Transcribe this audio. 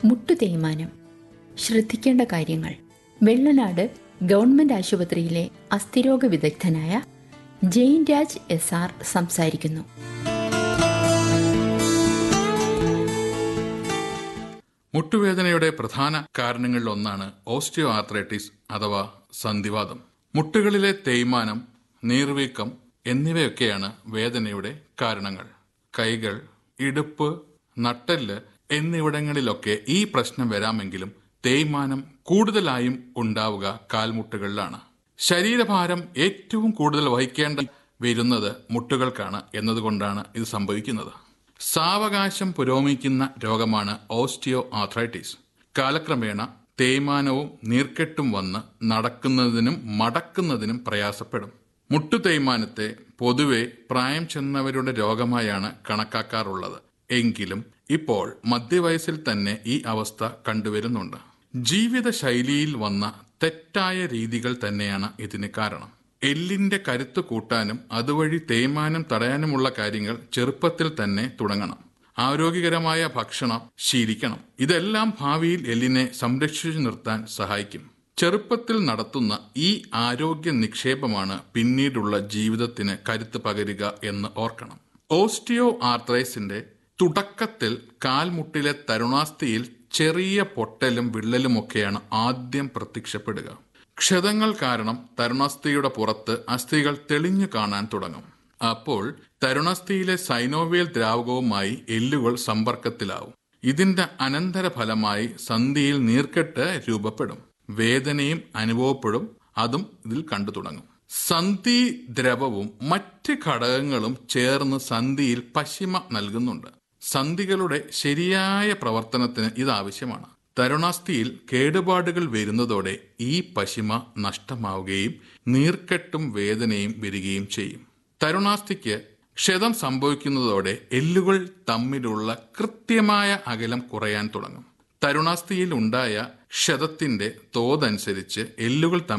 മുട്ടു തേയ്മാനം ശ്രദ്ധിക്കേണ്ട കാര്യങ്ങൾ വെള്ളനാട് ഗവൺമെന്റ് ആശുപത്രിയിലെ അസ്ഥിരോഗ വിദഗ്ധനായ ജെയിൻ രാജ് എസ് ആർ സംസാരിക്കുന്നു മുട്ടുവേദനയുടെ പ്രധാന കാരണങ്ങളിലൊന്നാണ് ഓസ്റ്റിയോ ആർത്രൈറ്റിസ് അഥവാ സന്ധിവാദം മുട്ടുകളിലെ തേയ്മാനം നീർവീക്കം എന്നിവയൊക്കെയാണ് വേദനയുടെ കാരണങ്ങൾ കൈകൾ ഇടുപ്പ് നട്ടെല്ല് എന്നിവിടങ്ങളിലൊക്കെ ഈ പ്രശ്നം വരാമെങ്കിലും തേയ്മാനം കൂടുതലായും ഉണ്ടാവുക കാൽമുട്ടുകളിലാണ് ശരീരഭാരം ഏറ്റവും കൂടുതൽ വഹിക്കേണ്ട വരുന്നത് മുട്ടുകൾക്കാണ് എന്നതുകൊണ്ടാണ് ഇത് സംഭവിക്കുന്നത് സാവകാശം പുരോഗമിക്കുന്ന രോഗമാണ് ഓസ്റ്റിയോ ആർത്രൈറ്റിസ് കാലക്രമേണ തേയ്മാനവും നീർക്കെട്ടും വന്ന് നടക്കുന്നതിനും മടക്കുന്നതിനും പ്രയാസപ്പെടും മുട്ടു തേയ്മാനത്തെ പൊതുവെ പ്രായം ചെന്നവരുടെ രോഗമായാണ് കണക്കാക്കാറുള്ളത് എങ്കിലും ഇപ്പോൾ മധ്യവയസ്സിൽ തന്നെ ഈ അവസ്ഥ കണ്ടുവരുന്നുണ്ട് ജീവിതശൈലിയിൽ വന്ന തെറ്റായ രീതികൾ തന്നെയാണ് ഇതിന് കാരണം എല്ലിന്റെ കരുത്ത് കൂട്ടാനും അതുവഴി തേയ്മാനം തടയാനുമുള്ള കാര്യങ്ങൾ ചെറുപ്പത്തിൽ തന്നെ തുടങ്ങണം ആരോഗ്യകരമായ ഭക്ഷണം ശീലിക്കണം ഇതെല്ലാം ഭാവിയിൽ എല്ലിനെ സംരക്ഷിച്ചു നിർത്താൻ സഹായിക്കും ചെറുപ്പത്തിൽ നടത്തുന്ന ഈ ആരോഗ്യ നിക്ഷേപമാണ് പിന്നീടുള്ള ജീവിതത്തിന് കരുത്ത് പകരുക എന്ന് ഓർക്കണം ഓസ്റ്റിയോ ആർത്രൈസിന്റെ തുടക്കത്തിൽ കാൽമുട്ടിലെ തരുണാസ്ഥിയിൽ ചെറിയ പൊട്ടലും വിള്ളലുമൊക്കെയാണ് ആദ്യം പ്രത്യക്ഷപ്പെടുക ക്ഷതങ്ങൾ കാരണം തരുണാസ്ഥിയുടെ പുറത്ത് അസ്ഥികൾ തെളിഞ്ഞു കാണാൻ തുടങ്ങും അപ്പോൾ തരുണാസ്ഥിയിലെ സൈനോവിയൽ ദ്രാവകവുമായി എല്ലുകൾ സമ്പർക്കത്തിലാവും ഇതിന്റെ അനന്തരഫലമായി സന്ധിയിൽ നീർക്കെട്ട് രൂപപ്പെടും വേദനയും അനുഭവപ്പെടും അതും ഇതിൽ കണ്ടു തുടങ്ങും സന്ധി ദ്രവവും മറ്റ് ഘടകങ്ങളും ചേർന്ന് സന്ധിയിൽ പശിമ നൽകുന്നുണ്ട് സന്ധികളുടെ ശരിയായ പ്രവർത്തനത്തിന് ഇത് ആവശ്യമാണ് തരുണാസ്ഥിയിൽ കേടുപാടുകൾ വരുന്നതോടെ ഈ പശിമ നഷ്ടമാവുകയും നീർക്കെട്ടും വേദനയും വരികയും ചെയ്യും തരുണാസ്ഥിക്ക് ക്ഷതം സംഭവിക്കുന്നതോടെ എല്ലുകൾ തമ്മിലുള്ള കൃത്യമായ അകലം കുറയാൻ തുടങ്ങും തരുണാസ്ഥിയിൽ ഉണ്ടായ ക്ഷതത്തിന്റെ തോതനുസരിച്ച് എല്ലുകൾ തമ്മിൽ